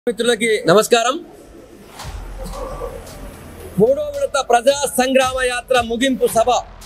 మిత్రులకి నమస్కారం మూడో విడత ప్రజా సంగ్రామ యాత్ర ముగింపు సభ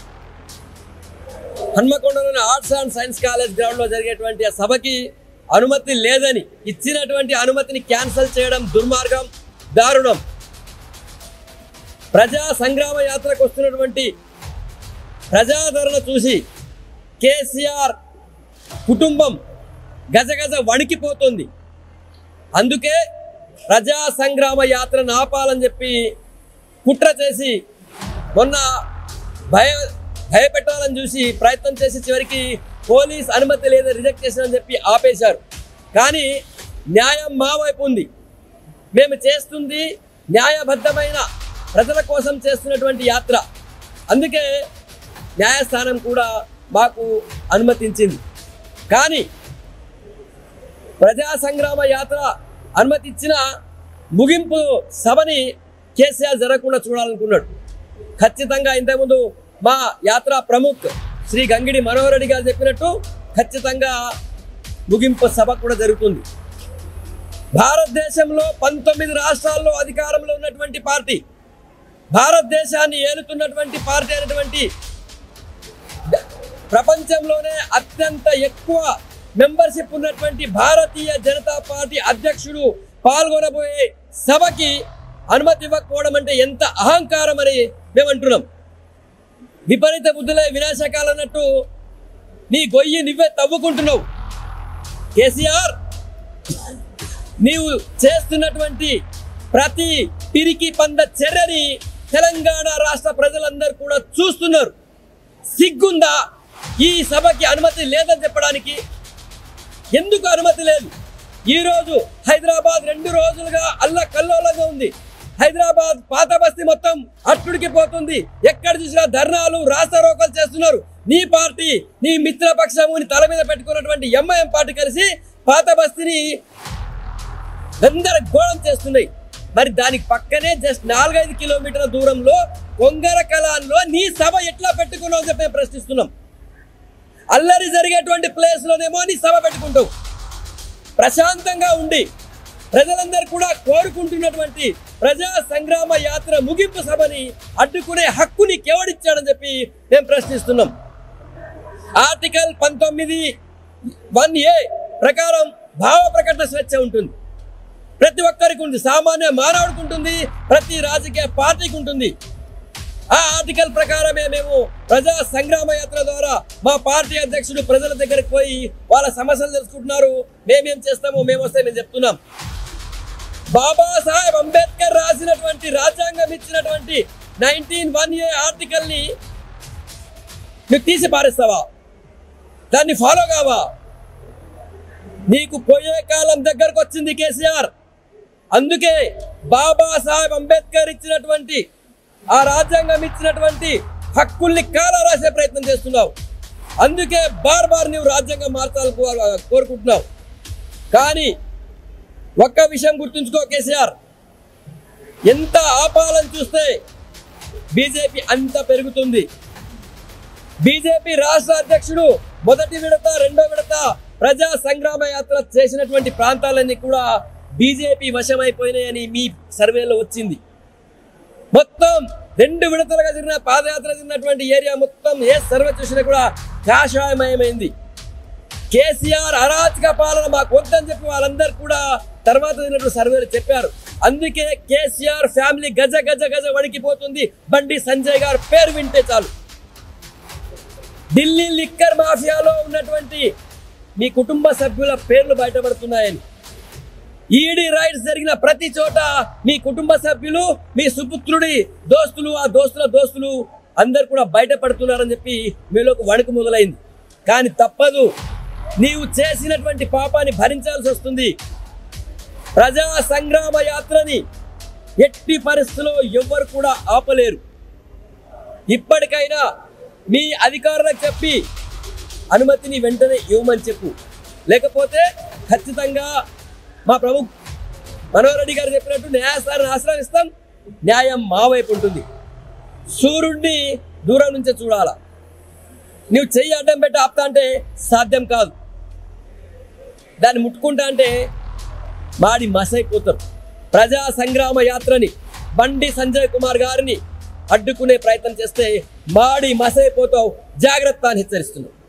హన్మకొండలోని arts and science college ground లో జరిగేటువంటి ఆ సభకి అనుమతి లేదని ఇచ్చినటువంటి అనుమతిని క్యాన్సిల్ చేయడం దుర్మార్గం దారుణం ప్రజా సంగ్రామ యాత్రకు వస్తున్నటువంటి ప్రజాదరణ చూసి కేసీఆర్ కుటుంబం గజగజ వణికిపోతుంది అందుకే ప్రజా సంగ్రామ యాత్ర ఆపాలని చెప్పి కుట్ర చేసి మొన్న భయ భయపెట్టాలని చూసి ప్రయత్నం చేసి చివరికి పోలీస్ అనుమతి లేదా రిజెక్ట్ చేసినని చెప్పి ఆపేశారు కానీ న్యాయం మా వైపు ఉంది మేము చేస్తుంది న్యాయబద్ధమైన ప్రజల కోసం చేస్తున్నటువంటి యాత్ర అందుకే న్యాయస్థానం కూడా మాకు అనుమతించింది కానీ ప్రజా సంగ్రామ యాత్ర అనుమతి ఇచ్చిన ముగింపు సభని కేసీఆర్ జరగకుండా చూడాలనుకున్నాడు ఖచ్చితంగా ఇంతకుముందు మా యాత్ర ప్రముఖ్ శ్రీ గంగిడి మనోహర్ రెడ్డి గారు చెప్పినట్టు ఖచ్చితంగా ముగింపు సభ కూడా జరుగుతుంది భారతదేశంలో పంతొమ్మిది రాష్ట్రాల్లో అధికారంలో ఉన్నటువంటి పార్టీ భారతదేశాన్ని ఏలుతున్నటువంటి పార్టీ అయినటువంటి ప్రపంచంలోనే అత్యంత ఎక్కువ మెంబర్షిప్ ఉన్నటువంటి భారతీయ జనతా పార్టీ అధ్యక్షుడు పాల్గొనబోయే సభకి అనుమతి ఇవ్వకపోవడం అంటే ఎంత అహంకారం అని మేము అంటున్నాం విపరీత బుద్ధులే వినాశకాలు అన్నట్టు నీ గొయ్యి నువ్వే తవ్వుకుంటున్నావు కేసీఆర్ నీవు చేస్తున్నటువంటి ప్రతి పిరికి పంద చర్యని తెలంగాణ రాష్ట్ర ప్రజలందరూ కూడా చూస్తున్నారు సిగ్గుందా ఈ సభకి అనుమతి లేదని చెప్పడానికి ఎందుకు అనుమతి లేదు ఈ రోజు హైదరాబాద్ రెండు రోజులుగా అల్ల కల్లోలంగా ఉంది హైదరాబాద్ పాత బస్తీ మొత్తం అట్టుడికి పోతుంది ఎక్కడ చూసినా ధర్నాలు రాస్తారోకలు చేస్తున్నారు నీ పార్టీ నీ మిత్రపక్షము నీ తల మీద పెట్టుకున్నటువంటి ఎంఐఎం పార్టీ కలిసి పాత బస్తీని గందరగోళం చేస్తున్నాయి మరి దానికి పక్కనే జస్ట్ నాలుగైదు కిలోమీటర్ల దూరంలో కొంగర కళాల్లో నీ సభ ఎట్లా పెట్టుకున్నావు అని చెప్పి మేము ప్రశ్నిస్తున్నాం అల్లరి జరిగేటువంటి ప్లేస్ లోనేమో నీ సభ పెట్టుకుంటావు ప్రశాంతంగా ఉండి ప్రజలందరూ కూడా కోరుకుంటున్నటువంటి ప్రజా సంగ్రామ యాత్ర ముగింపు సభని అడ్డుకునే హక్కు నీకు ఎవడిచ్చాడని చెప్పి మేము ప్రశ్నిస్తున్నాం ఆర్టికల్ పంతొమ్మిది వన్ ఏ ప్రకారం భావ ప్రకటన స్వేచ్ఛ ఉంటుంది ప్రతి ఒక్కరికి ఉంది సామాన్య మానవుడికి ఉంటుంది ప్రతి రాజకీయ పార్టీకి ఉంటుంది ఆ ఆర్టికల్ ప్రకారమే మేము ప్రజా సంగ్రామ యాత్ర ద్వారా మా పార్టీ అధ్యక్షుడు ప్రజల దగ్గరికి పోయి వాళ్ళ సమస్యలు తెలుసుకుంటున్నారు మేమేం చేస్తామో మేము వస్తే మేము చెప్తున్నాం బాబాసాహెబ్ అంబేద్కర్ రాసినటువంటి రాజ్యాంగం ఇచ్చినటువంటి నైన్టీన్ వన్ ఏ ఆర్టికల్ ని నువ్వు తీసి పారేస్తావా దాన్ని ఫాలో కావా నీకు పోయే కాలం దగ్గరకు వచ్చింది కేసీఆర్ అందుకే బాబాసాహెబ్ అంబేద్కర్ ఇచ్చినటువంటి ఆ రాజ్యాంగం ఇచ్చినటువంటి హక్కుల్ని కాల రాసే ప్రయత్నం చేస్తున్నావు అందుకే బార్ బార్ నువ్వు రాజ్యాంగం మార్చాలని కో- కోరుకుంటున్నావు కానీ ఒక్క విషయం గుర్తుంచుకో కేసీఆర్ ఎంత ఆపాలని చూస్తే బీజేపీ అంత పెరుగుతుంది బీజేపీ రాష్ట్ర అధ్యక్షుడు మొదటి విడత రెండో విడత ప్రజా సంగ్రామ యాత్ర చేసినటువంటి ప్రాంతాలన్నీ కూడా బీజేపీ వశమైపోయినాయని మీ సర్వేలో వచ్చింది మొత్తం రెండు విడతలుగా జరిగిన పాదయాత్ర జరిగినటువంటి ఏరియా మొత్తం ఏ సర్వే చూసినా కూడా కాషాయమయమైంది కేసీఆర్ అరాచక పాలన మాకు వద్దని చెప్పి వాళ్ళందరూ కూడా తర్వాత జరిగినటువంటి సర్వేలు చెప్పారు అందుకే కేసీఆర్ ఫ్యామిలీ గజ గజ గజ వణికిపోతుంది బండి సంజయ్ గారు పేరు వింటే చాలు ఢిల్లీ లిక్కర్ మాఫియాలో ఉన్నటువంటి మీ కుటుంబ సభ్యుల పేర్లు బయటపడుతున్నాయని ఈడీ రైడ్స్ జరిగిన ప్రతి చోట మీ కుటుంబ సభ్యులు మీ సుపుత్రుడి దోస్తులు ఆ దోస్తుల దోస్తులు అందరు కూడా బయటపడుతున్నారని చెప్పి మీలోకి వణుకు మొదలైంది కానీ తప్పదు నీవు చేసినటువంటి పాపాన్ని భరించాల్సి వస్తుంది ప్రజా సంగ్రామ యాత్రని ఎట్టి పరిస్థితుల్లో ఎవ్వరు కూడా ఆపలేరు ఇప్పటికైనా మీ అధికారులకు చెప్పి అనుమతిని వెంటనే ఇవ్వమని చెప్పు లేకపోతే ఖచ్చితంగా మా ప్రముఖ్ మనోహర్ రెడ్డి గారు చెప్పినట్టు న్యాయస్థానాన్ని ఆశ్రయిస్తాం న్యాయం మా వైపు ఉంటుంది సూర్యుడిని దూరం నుంచే చూడాలా నువ్వు చెయ్యి అడ్డం పెట్టి ఆపుతా అంటే సాధ్యం కాదు దాన్ని ముట్టుకుంటా అంటే మాడి మసైపోతారు ప్రజా సంగ్రామ యాత్రని బండి సంజయ్ కుమార్ గారిని అడ్డుకునే ప్రయత్నం చేస్తే మాడి మసైపోతావు జాగ్రత్త అని హెచ్చరిస్తున్నాం